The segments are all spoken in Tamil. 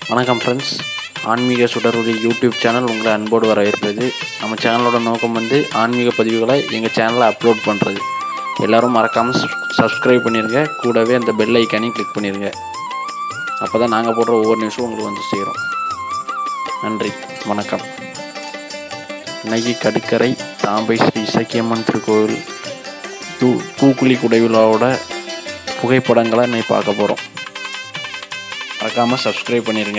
வணக்கம் ஃப்ரெண்ட்ஸ் ஆன்மீக சுடரொலி யூடியூப் சேனல் உங்களை அன்போடு வரவேற்பது நம்ம சேனலோட நோக்கம் வந்து ஆன்மீக பதிவுகளை எங்கள் சேனலில் அப்லோட் பண்ணுறது எல்லோரும் மறக்காமல் சப்ஸ்கிரைப் பண்ணிடுங்க கூடவே அந்த பெல் ஐக்கானையும் கிளிக் பண்ணிடுங்க அப்போ தான் நாங்கள் போடுற ஒவ்வொரு நியூஸும் உங்களுக்கு வந்து சேரும் நன்றி வணக்கம் இன்னைக்கு கடுக்கரை தாம்பை ஸ்ரீ இசக்கியம்மன் திருக்கோவில் பூ பூக்குழி குடைவிழாவோட புகைப்படங்களை இன்னைக்கு பார்க்க போகிறோம் மறக்காமல் சப்ஸ்கிரைப் பண்ணிடுங்க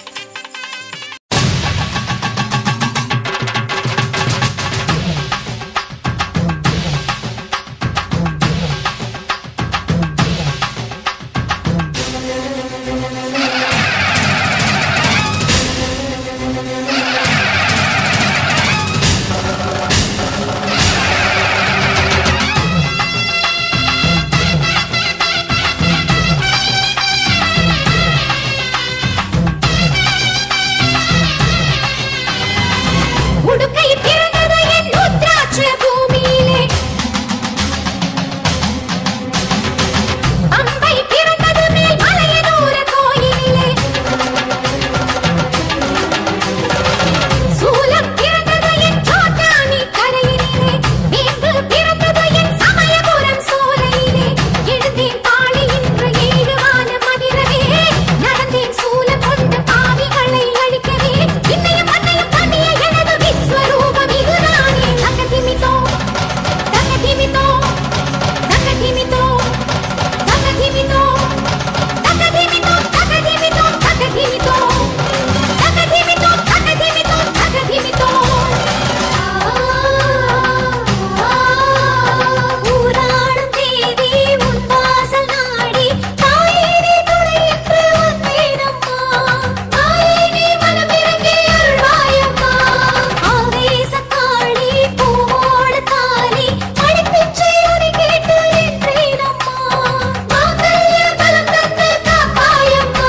உடுக்கை பிறந்தது என் ருத்ராட்ச பூமியிலே அம்பை பிறந்தது மேல் மலையனூர கோயிலிலே சூலம் பிறந்தது என் சோட்டானி கரையினிலே வேம்பு பிறந்தது என் சமயபுரம் சோலையிலே எழுந்தேன் பாடி இன்று ஏழு வானம் அதிரவே நடந்தேன் சூலம் கொண்டு பாவிகளை அழிக்கவே இன்னையும் மண்ணையும் பண்ணிய எனது விஸ்வரூபம் இதுதானே தகதிமிதோ தகதிமிதோ தகதிமிதோ தகதிமிதோ தகதிமிதோ தகதிமிதோ தகதிமிதோ தகதிமிதோ தகதிமிதோ தகதிமிதோ ஊராடும் தேவி உன் வாசல் நாடி தாயினி துணையின்று வந்தேனம்மா தாயினி மனமிறங்கி அருள்வாயம்மா ஆவேசக்காளி பூவோடு தாலி அடிப்பிச்சை உனி கேட்டு நின்றேனம்மா மாங்கல்ய பலம் தந்து காப்பாயம்மா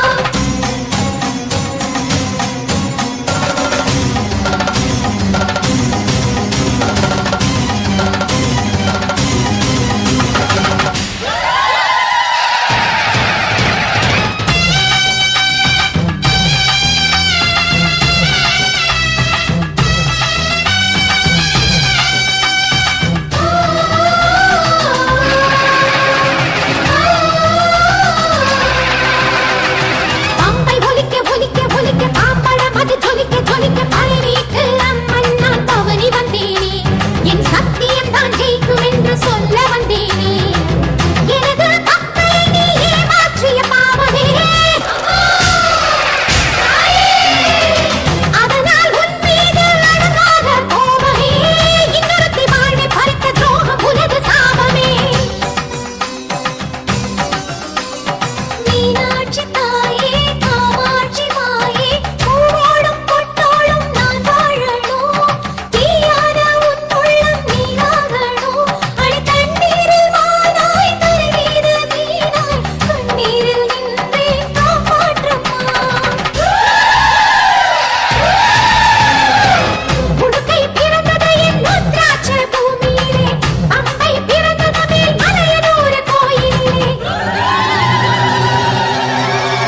பம்பை ஒலிக்க ஒலிக்க ஒலிக்க பாம்படம் அது ஜொலிக்க ஜொலிக்க பழனிக்கு அம்மன் நான் பவனி வந்தேனே என் சத்தியம் தான் ஜெயிக்கும் என்று சொல்ல வந்தேனே எனது பக்தை நீ ஏமாற்றிய பாவமே அதனால் உன் மீது அழகாக கோபமே இன்னொருத்தி வாழ்வை பறித்த துரோகம் உனது சாபமே மீனாட்சி தாயே காமாட்சி மாயே பூவோடும் பொட்டோடும் நான் வாழணும் தீயான உன் உள்ளம் நீராகணும் அடி தண்ணீரில் மானாய் தருவீது நீனாய் கண்ணீரில் நின்றே காப்பாற்றம்மா உடுக்கை பிறந்தது என் ருத்ராட்ச பூமியிலே அம்பை பிறந்தது மேல் மலையனூர கோயிலிலே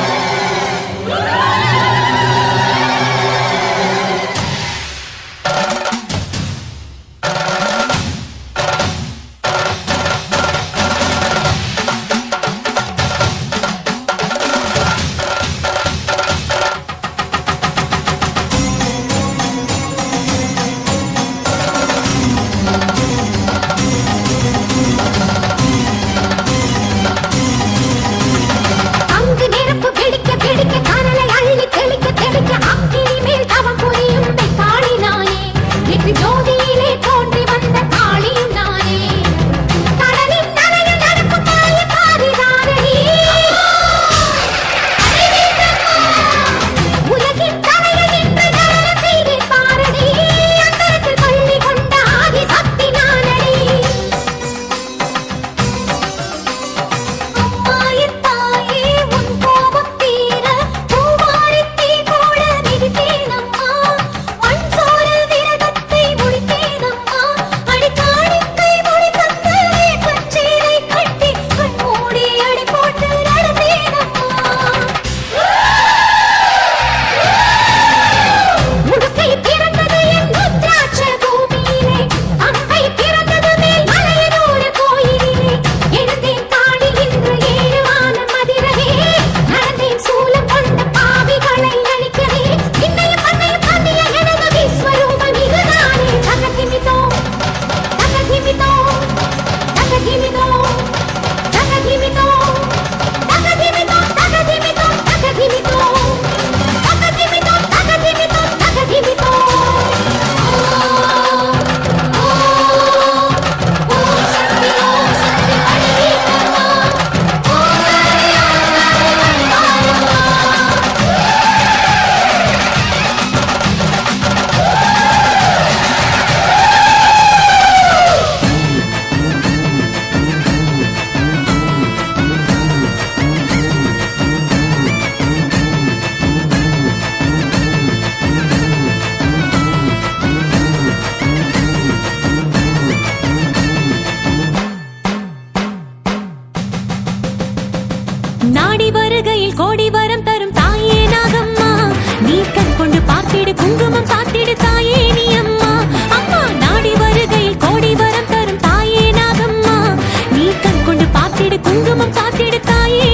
நாடி வருகையில் கோடி வரம் தரும் தாயே நாகம்மா நீ கண் கொண்டு பார்த்திடு குங்குமம் சாத்திடு தாயே நீ அம்மா அம்மா நாடி வருகையில் கோடி வரம் தரும் தாயே நாகம்மா நீ கண் கொண்டு பார்த்திடு குங்குமம் சாத்திடு தாயே